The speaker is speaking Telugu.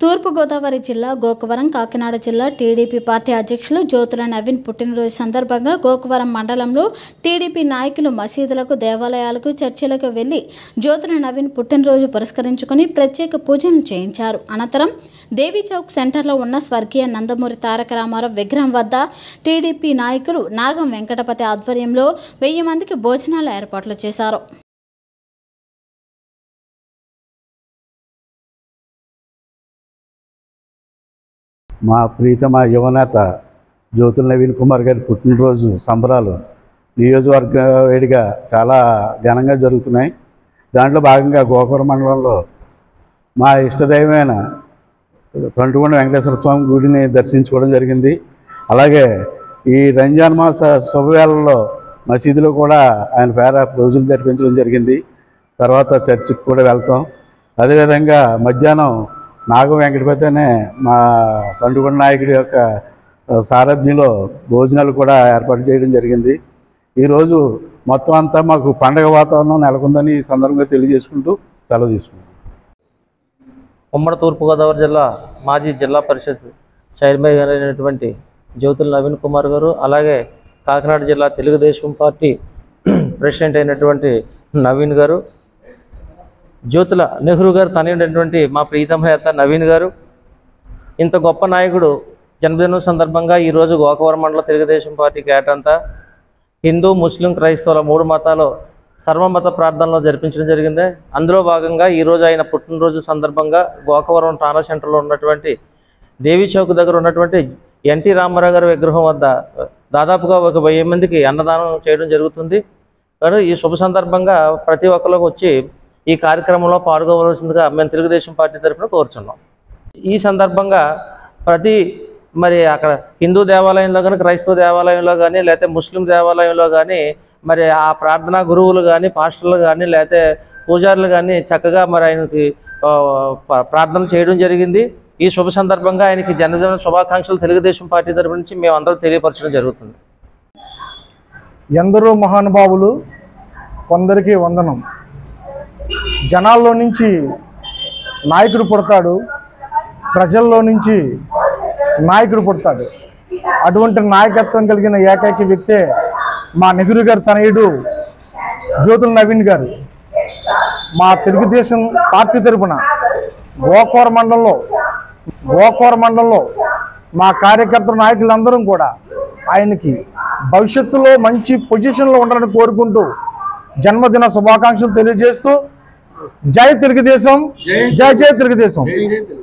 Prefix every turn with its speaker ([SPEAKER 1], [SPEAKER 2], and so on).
[SPEAKER 1] తూర్పుగోదావరి జిల్లా గోకవరం కాకినాడ జిల్లా టీడీపీ పార్టీ అధ్యక్షులు జ్యోతుల నవీన్ పుట్టినరోజు సందర్భంగా గోకవరం మండలంలో టీడీపీ నాయకులు మసీదులకు దేవాలయాలకు చర్చిలకు వెళ్లి జ్యోతుల నవీన్ పుట్టినరోజు పురస్కరించుకుని ప్రత్యేక పూజలు చేయించారు అనంతరం దేవీ చౌక్ సెంటర్లో ఉన్న స్వర్గీయ నందమూరి తారక రామారావు విగ్రహం వద్ద టీడీపీ నాయకులు నాగం వెంకటపతి ఆధ్వర్యంలో వెయ్యి మందికి భోజనాల ఏర్పాట్లు చేశారు
[SPEAKER 2] మా ప్రీతమ యువనేత జ్యోతుల నవీన్ కుమార్ గారి పుట్టినరోజు సంబరాలు నియోజకవర్గ వేడిగా చాలా ఘనంగా జరుగుతున్నాయి దాంట్లో భాగంగా గోకవరం మండలంలో మా ఇష్టదైవమైన తంటుకొండ వెంకటేశ్వర స్వామి గుడిని దర్శించుకోవడం జరిగింది అలాగే ఈ రంజాన్ మాస శుభవేళల్లో మసీదులో కూడా ఆయన పేర రోజులు జరిపించడం జరిగింది తర్వాత చర్చికి కూడా వెళ్తాం అదేవిధంగా మధ్యాహ్నం నాగ వెంకటపతి అనే మా తండ్రికొండ నాయకుడి యొక్క సారథ్యంలో భోజనాలు కూడా ఏర్పాటు చేయడం జరిగింది ఈరోజు మొత్తం అంతా మాకు పండగ వాతావరణం నెలకొందని ఈ సందర్భంగా తెలియజేసుకుంటూ సెలవు తీసుకుంటాం
[SPEAKER 3] ఉమ్మడి తూర్పుగోదావరి జిల్లా మాజీ జిల్లా పరిషత్ చైర్మన్ గారు అయినటువంటి జ్యోతుల నవీన్ కుమార్ గారు అలాగే కాకినాడ జిల్లా తెలుగుదేశం పార్టీ ప్రెసిడెంట్ అయినటువంటి నవీన్ గారు జ్యోతుల నెహ్రూ గారు తనైనటువంటి మా ప్రీతమ నేత నవీన్ గారు ఇంత గొప్ప నాయకుడు జన్మదినం సందర్భంగా ఈరోజు గోకవరం మండల తెలుగుదేశం పార్టీ కేటంతా హిందూ ముస్లిం క్రైస్తవుల మూడు మతాలు సర్వమత ప్రార్థనలో జరిపించడం జరిగింది అందులో భాగంగా ఈరోజు ఆయన పుట్టినరోజు సందర్భంగా గోకవరం టానా సెంటర్లో ఉన్నటువంటి దేవి చౌక్ దగ్గర ఉన్నటువంటి ఎన్టీ రామారావు గారి విగ్రహం వద్ద దాదాపుగా ఒక వెయ్యి మందికి అన్నదానం చేయడం జరుగుతుంది కానీ ఈ శుభ సందర్భంగా ప్రతి ఒక్కరికి వచ్చి ఈ కార్యక్రమంలో పాల్గొవలసిందిగా మేము తెలుగుదేశం పార్టీ తరఫున కోరుచున్నాం ఈ సందర్భంగా ప్రతి మరి అక్కడ హిందూ దేవాలయంలో కానీ క్రైస్తవ దేవాలయంలో కానీ లేకపోతే ముస్లిం దేవాలయంలో కానీ మరి ఆ ప్రార్థనా గురువులు కానీ పాస్టర్లు కానీ లేకపోతే పూజారులు కానీ చక్కగా మరి ఆయనకి ఆ, ప- ప్రార్థన చేయడం జరిగింది ఈ శుభ సందర్భంగా ఆయనకి జన్మదిన శుభాకాంక్షలు తెలుగుదేశం పార్టీ తరఫు నుంచి మేము అందరూ తెలియపరచడం జరుగుతుంది
[SPEAKER 4] ఎందరో మహానుభావులు కొందరికి వందనం జనాల్లో నుంచి నాయకుడు పుడతాడు ప్రజల్లో నుంచి నాయకుడు పుడతాడు అటువంటి నాయకత్వం కలిగిన ఏకైక వ్యక్తే మా నెహ్రూ గారి తనయుడు జ్యోతుల నవీన్ గారు మా తెలుగుదేశం పార్టీ తరపున గోకవర మండలంలో గోకవర మండలంలో మా కార్యకర్తల నాయకులందరం కూడా ఆయనకి భవిష్యత్తులో మంచి పొజిషన్లో ఉండాలని కోరుకుంటూ జన్మదిన శుభాకాంక్షలు తెలియజేస్తూ జై తెలుగుదేశం జై జై తెలుగుదేశం